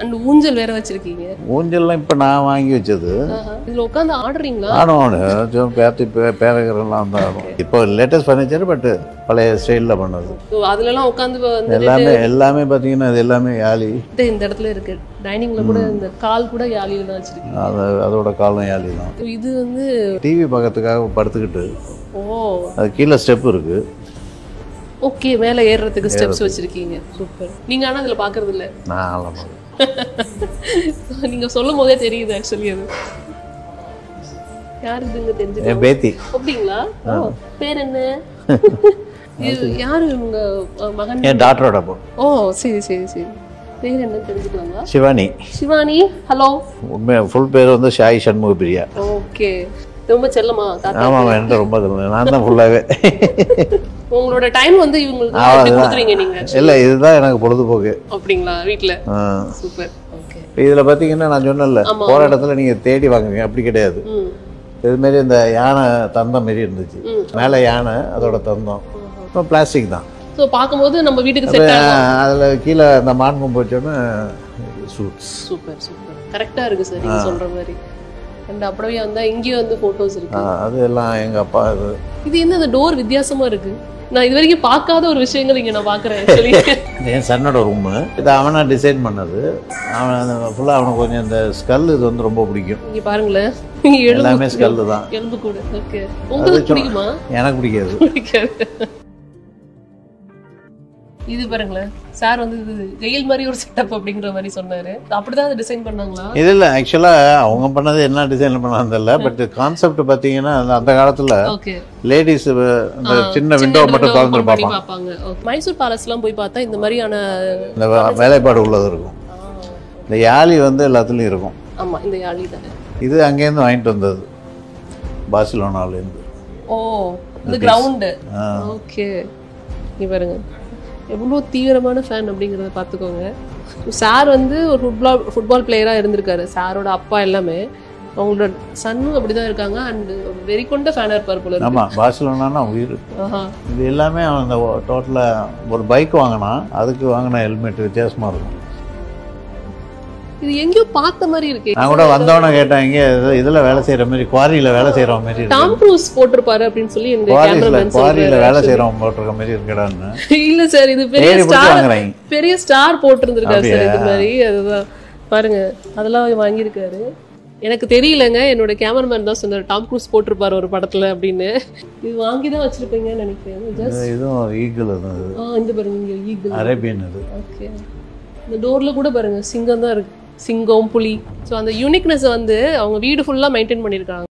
And ஊஞ்சல் வேற வச்சிருக்கீங்க ஊஞ்சல்லாம் இப்போ நான் வாங்கி வச்சது ஆஹா. இதுல உட்காந்து ஆடுறீங்களா ஆடும் பேத்தி பே- பேரகரெல்லாம் தான் ஆடும் இப்போ லேட்டஸ்ட் ஃபர்னிச்சர் பட் பழைய ஸ்டைலில் பண்ணது So, அதுல எல்லாம் உட்காந்து வந்து எல்லாமே எல்லாமே பார்த்தீங்கன்னா இது எல்லாமே யாழி இது இந்த இடத்துல இருக்கு டைனிங்ல கூட இந்த கால் கூட யாழியில தான் வச்சிருக்கீங்க அது அதோட காலம் யாழி தான் இது வந்து டிவி பார்க்கறதுக்காக படுத்துக்கிட்டு ஓ அது கீழே ஸ்டெப் இருக்குது ஓகே மேல ஏறுறதுக்கு ஸ்டெப்ஸ் வச்சிருக்கீங்க சூப்பர் நீங்க ஆனா அதுல பாக்குறது இல்ல நான் ஆளம் நீங்க சொல்லும் போதே தெரியுது ஆக்சுவலி அது யார் இதுங்க தெரிஞ்சு என் பேத்தி அப்படிங்களா ஓ பேர் என்ன இது யாரு உங்க அஹ், மகன் என் டாக்டரோட பொண்ணு ஓ சரி சரி சரி பேர் என்ன தெரிஞ்சுக்கலாங்களா சிவானி சிவானி ஹலோ உண்மை ஃபுல் பேர் வந்து ஷாய் சண்முக பிரியா ஓகே ரொம்ப செல்லமா தாத்தா ஆமாம் என்கிட்ட ரொம்ப தெரியும். நான் தான் ஃபுல்லாகவே உங்களோட டைம் வந்து இவங்களுக்கு ஆ, எப்படி அதுதான். கொடுக்குறீங்க நீங்க actually? இல்லை இதுதான் எனக்கு பொழுதுபோக்கு அப்படிங்களா வீட்ல ஆ. சூப்பர் ஓகே இதில் பார்த்தீங்கன்னா நான் சொன்னேன்ல ஆமா. போகிற இடத்துல நீங்கள் தேடி வாங்குவீங்க அப்படி கிடையாது ம் இதுமாரி இந்த யானை தந்தம் மாரி இருந்துச்சு ம். மேலே யானை அதோட தந்தம் இப்போ பிளாஸ்டிக் தான் ஸோ பார்க்கும்போது நம்ம வீட்டுக்கு செட் ஆகும் அதில் கீழே அந்த மான்கம் போச்சோன்னே சூட்ஸ் சூப்பர் சூப்பர் கரெக்டா இருக்கு சார் நீங்க சொல்ற மாதிரி அண்ட் அப்படியே வந்தா இங்கேயும் வந்து போட்டோஸ் இருக்கு அது எல்லாம் எங்கள் அப்பா இது இது என்ன அந்த டோர் வித்தியாசமா இருக்கு நான் இது வரைக்கும் பார்க்காத ஒரு விஷயங்கள் இங்க நான் பாக்குறேன் ஆக்சுவலி இது என் சன்னோட ரூமு இது அவனா டிசைன் பண்ணது அவன் அந்த ஃபுல்லாக அவனுக்கு கொஞ்சம் இந்த ஸ்கல் இது வந்து ரொம்ப பிடிக்கும் இங்க பாருங்களேன் இங்க எலும்பு எல்லாமே ஸ்கல்லு தான் எலும்பு கூட ஓகே உங்களுக்கு சும்மா- பிடிக்குமா எனக்கு பிடிக்காது பிடிக்காது இது பாருங்களேன் சார் வந்து இது ஜெயில் மாதிரி ஒரு செட்டப் அப்படிங்கிற மாதிரி சொன்னாரு அப்படிதான் அதை டிசைன் பண்ணாங்களா இது இல்லை ஆக்சுவலாக அவங்க பண்ணது என்ன டிசைன் பண்ணாங்க தெரியல பட் கான்செப்ட் பார்த்தீங்கன்னா அந்த- அந்த காலத்தில் ஓகே லேடிஸ் இந்த சின்ன விண்டோ மட்டும் திறந்து பண்ணி பார்ப்பாங்க பார்ப்பாங்க Okay. மைசூர் பேலஸ்லாம் போய் பார்த்தா இந்த மாதிரியான இந்த வே- வேலைப்பாடு உள்ளது இருக்கும் இந்த யாழி வந்து எல்லாத்துலேயும் இருக்கும் ஆமா இந்த யாழி தானே இது அங்கேருந்து வாங்கிட்டு வந்தது பார்சிலோனாலேருந்து ஓ இந்த கிரவுண்டு ஆ. ஓகே நீ பாருங்க எவ்வளோ தீவிரமான ஃபேன் அப்படிங்கிறத பார்த்துக்கோங்க சார் வந்து ஒரு ஃபுட்பால் ஃபுட்பால் பிளேயராக இருந்திருக்காரு சாரோட அப்பா எல்லாமே அவங்களோட சன்னும் அப்படிதான் இருக்காங்க அண்ட் வெறி கொண்ட ஃபேனாக இருப்பார் போல இருக்கு. ஆமாம் பார்சிலோனானா உயிர் ஆஹா இது எல்லாமே அவன் அந்த டோட்டலாக ஒரு பைக் வாங்கினான் அதுக்கு வாங்கின ஹெல்மெட் வித்தியாசமாக இருக்கும் இது எங்கேயோ பார்த்த மாதிரி இருக்கு நான் கூட வந்தவன கேட்டேன் இங்கே இதில் வேலை செய்கிற மாதிரி குவாரியில் வேலை செய்கிற மாதிரி இருக்கு டாம் க்ரூஸ் போட்டிருப்பாரு அப்படின்னு சொல்லி இந்த குவாரியில் கேமராமேன் குவாரியில் வேலை சொல்றாரு செய்கிறவன் போட்டிருக்க மாதிரி இருக்கடான்னு இல்ல சார் இது பெரிய தேடி பிடிச்சி ஸ்டார் வாங்குறாங்க பெரிய ஸ்டார் போட்டிருந்திருக்காரு சார் அப்படியா? இது மாதிரி அதுதான் பாருங்க அதெல்லாம் வாங்கியிருக்காரு எனக்கு தெரியலங்க என்னோட கேமராமேன் தான் சொன்னார் டாம் க்ரூஸ் போட்டிருப்பாரு ஒரு படத்துல அப்படின்னு இது வாங்கி தான் வச்சிருப்பீங்கன்னு நினைக்கிறேன் ஜஸ்ட் இது இதுவும் ஈகிள் அது ஆ இந்த பாருங்க இங்க ஈகிள் அரேபியன் இது ஓகே இந்த டோர்ல கூட பாருங்க சிங்கம் தான் இருக்கு சிங்கம் புலி ஸோ அந்த யூனிக்னஸ் வந்து அவங்க வீடு ஃபுல்லா மெயின்டைன் பண்ணியிருக்காங்க